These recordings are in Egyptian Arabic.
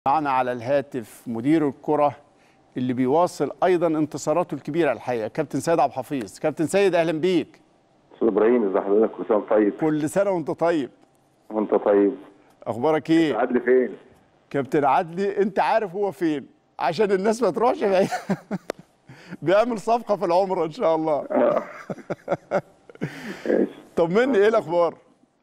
معنا على الهاتف مدير الكرة اللي بيواصل ايضا انتصاراته الكبيره الحقيقه كابتن سيد عبد الحفيظ كابتن سيد اهلا بيك استاذ ابراهيم ازي حضرتك كل سنه وأنت طيب كل سنه وانت طيب وانت طيب اخبارك ايه عدل فين؟ كابتن عدلي انت عارف هو فين عشان الناس ما تروحش بعيد بيعمل صفقه في العمره ان شاء الله ماشي طمني ايه الاخبار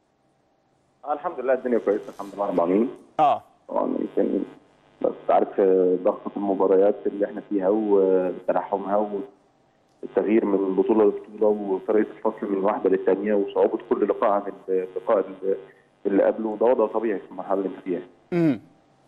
آه الحمد لله الدنيا كويسه الحمد لله رب العالمين اه طبعا يمكن بس عارف آه، ضغطة المباريات اللي احنا فيها وتلاحمها والتغيير من بطوله لبطوله وطريقه الفصل من واحده للثانيه وصعوبه كل لقاء عن اللقاء اللي- اللي قبله ده وضع طبيعي في المرحله اللي انت فيها امم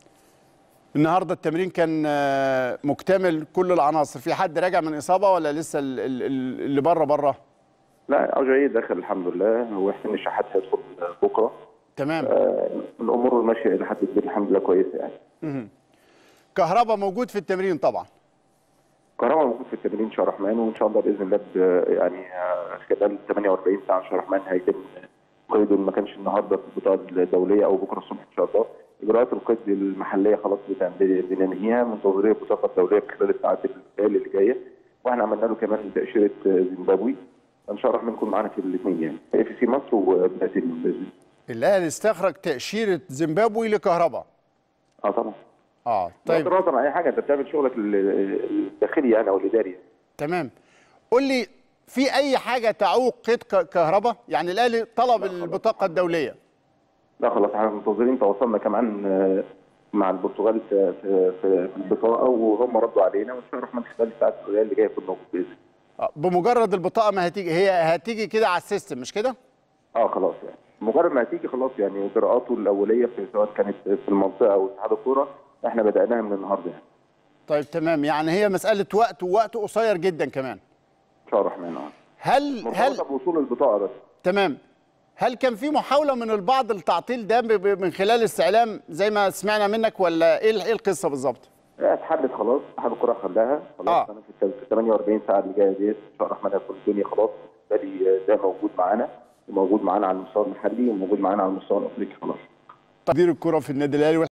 النهارده التمرين كان آه، مكتمل كل العناصر في حد راجع من اصابه ولا لسه ال- ال- ال- اللي بره بره لا اوجاي داخل الحمد لله وحسين الشحات هيدخل بكره تمام آه، الامور ماشيه الى حد كبير الحمد لله كويسه يعني كهربا موجود في التمرين طبعا كهرباء موجود في التمرين شهر رحمن وان شاء الله باذن الله ب- يعني آه، خلال 48 ساعه شهر رحمن هيتم قيده إن ما كانش النهارده في البطاقه الدوليه او بكره الصبح ان شاء الله اجراءات القيد المحليه خلاص بت- بننهيها منتظرين البطاقه الدوليه في خلال الساعات اللي جايه واحنا عملنا له كمان تاشيره آه، زيمبابوي ان شاء الله يكون معانا في الاثنين يعني في اف سي مصر وبرازيل باذن الله الاهلي استخرج تاشيره زيمبابوي لكهربا اه طبعا اه طيب طيب طبعا اي حاجه انت بتعمل شغلك ال- الداخلي يعني او الاداري يعني. تمام قول لي في اي حاجه تعوق قيد ك- كهربا يعني الاهلي طلب البطاقه الدوليه لا خلاص احنا منتظرين تواصلنا كمان آه، مع البرتغال في في في في البطاقه وهم ردوا علينا وان شاء الله الرحمن خلال الساعات اللي جايه يكون موجود باذن الله. آه، بمجرد البطاقه ما هتيجي هي هتيجي كده على السيستم مش كده اه خلاص يعني مجرد ما هتيجي خلاص يعني اجراءاته الاوليه في سواء كانت في المنطقه او اتحاد الكوره احنا بداناها من النهارده يعني طيب تمام يعني هي مساله وقت ووقت قصير جدا كمان ان شاء الله الرحمن اه هل هل مرتبطه بوصول البطاقه بس تمام هل كان في محاوله من البعض لتعطيل ده ب- ب- من خلال استعلام زي ما سمعنا منك ولا ايه ال- ايه القصه بالظبط لا اتحدد خلاص اتحاد الكوره خلاها خلاص آه. انا في ال 48 ساعه اللي جايه ديت ان شاء الله الرحمن هيكون الدنيا خلاص بالنسبه لي ده موجود معانا وموجود معانا على المستوى المحلي وموجود معانا على المستوى الافريقي خلاص مدير الكره في النادي الاهلي